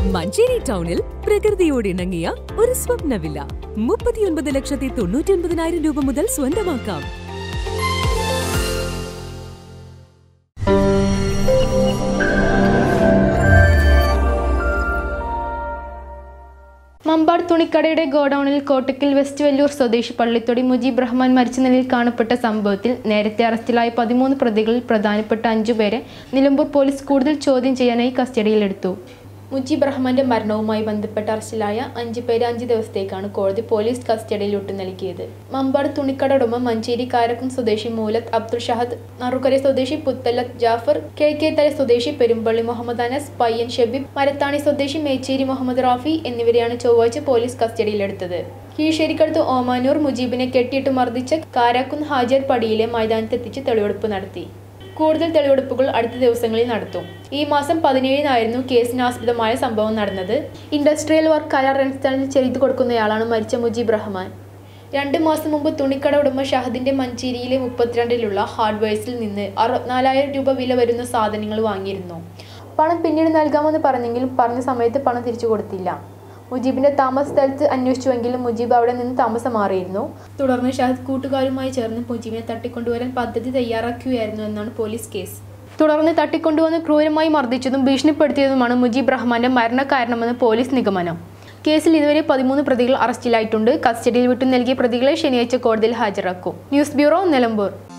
മഞ്ചേരി ടൗണിൽ പ്രകൃതിയോട് ഇണങ്ങിയ ഒരു സ്വപ്ന വില്ല മുപ്പത്തിയൊൻപത് ലക്ഷത്തി തൊണ്ണൂറ്റി ഒൻപതിനായിരം രൂപ മുതൽ സ്വന്തമാക്കാം മമ്പാട് തുണിക്കടയുടെ ഗോഡൌണിൽ കോട്ടക്കൽ വെസ്റ്റ് വെല്ലൂർ സ്വദേശി പള്ളിത്തൊടി മുജീബ് റഹ്മാൻ മരിച്ച നിലയിൽ കാണപ്പെട്ട സംഭവത്തിൽ നേരത്തെ അറസ്റ്റിലായ പതിമൂന്ന് പ്രതികളിൽ പ്രധാനപ്പെട്ട അഞ്ചുപേരെ നിലമ്പൂർ പോലീസ് കൂടുതൽ ചോദ്യം ചെയ്യാനായി കസ്റ്റഡിയിലെടുത്തു മുജീബ് റഹ്മാന്റെ മരണവുമായി ബന്ധപ്പെട്ട് അറസ്റ്റിലായ അഞ്ച് പേരെ അഞ്ച് ദിവസത്തേക്കാണ് കോടതി പോലീസ് കസ്റ്റഡിയിൽ വിട്ടു നൽകിയത് മമ്പാട് തുണിക്കട ഉടമ മഞ്ചേരി കാരക്കും സ്വദേശി മൂലത്ത് അബ്ദുൾ ഷഹദ് നറുക്കര സ്വദേശി പുത്തല്ലത്ത് ജാഫർ കെ കെ തല സ്വദേശി പെരുമ്പള്ളി മുഹമ്മദ് അനസ് പയ്യൻ ഷബീബ് മരത്താണി സ്വദേശി മേച്ചേരി മുഹമ്മദ് റാഫി എന്നിവരെയാണ് ചൊവ്വാഴ്ച പോലീസ് കസ്റ്റഡിയിലെടുത്തത് കീഴ്ശേരിക്കടുത്ത് ഓമാനൂർ മുജീബിനെ കെട്ടിയിട്ട് മർദ്ദിച്ച കാരാക്കുന്ന് ഹാജർ പടിയിലെ മൈതാനത്തെത്തിച്ച് തെളിവെടുപ്പ് നടത്തി കൂടുതൽ തെളിവെടുപ്പുകൾ അടുത്ത ദിവസങ്ങളിൽ നടത്തും ഈ മാസം പതിനേഴിനായിരുന്നു കേസിന് ആസ്പദമായ സംഭവം നടന്നത് ഇൻഡസ്ട്രിയൽ വർക്ക് കരാർ അടിസ്ഥാനത്തിൽ ചെയ്തു കൊടുക്കുന്നയാളാണ് മരിച്ച മുജീബ് റഹ്മാൻ രണ്ട് മാസം മുമ്പ് തുണിക്കട ഉടമ ഷഹദിന്റെ മഞ്ചേരിയിലെ മുപ്പത്തിരണ്ടിലുള്ള ഹാർഡ്വെയർസിൽ നിന്ന് അറുപത്തിനാലായിരം രൂപ വില വരുന്ന സാധനങ്ങൾ വാങ്ങിയിരുന്നു പണം പിന്നീട് നൽകാമെന്ന് പറഞ്ഞെങ്കിലും പറഞ്ഞ സമയത്ത് പണം തിരിച്ചു കൊടുത്തില്ല മുജീബിന്റെ താമസ സ്ഥലത്ത് അന്വേഷിച്ചുവെങ്കിലും മുജീബ് അവിടെ നിന്ന് താമസം മാറിയിരുന്നു തുടർന്ന് ഷഹദ് കൂട്ടുകാരുമായി ചേർന്ന് മുജീബിനെ തട്ടിക്കൊണ്ടുവരാൻ പദ്ധതി തയ്യാറാക്കുകയായിരുന്നു എന്നാണ് പോലീസ് കേസ് തുടർന്ന് തട്ടിക്കൊണ്ടുവന്ന് ക്രൂരമായി മർദ്ദിച്ചതും ഭീഷണിപ്പെടുത്തിയതുമാണ് മുജീബ് റഹ്മാന്റെ മരണകാരണമെന്ന് പോലീസ് നിഗമനം കേസിൽ ഇതുവരെ പതിമൂന്ന് പ്രതികൾ അറസ്റ്റിലായിട്ടുണ്ട് കസ്റ്റഡിയിൽ വിട്ടു നൽകിയ പ്രതികളെ ശനിയാഴ്ച കോടതിയിൽ ഹാജരാക്കും ന്യൂസ് ബ്യൂറോ നിലമ്പൂർ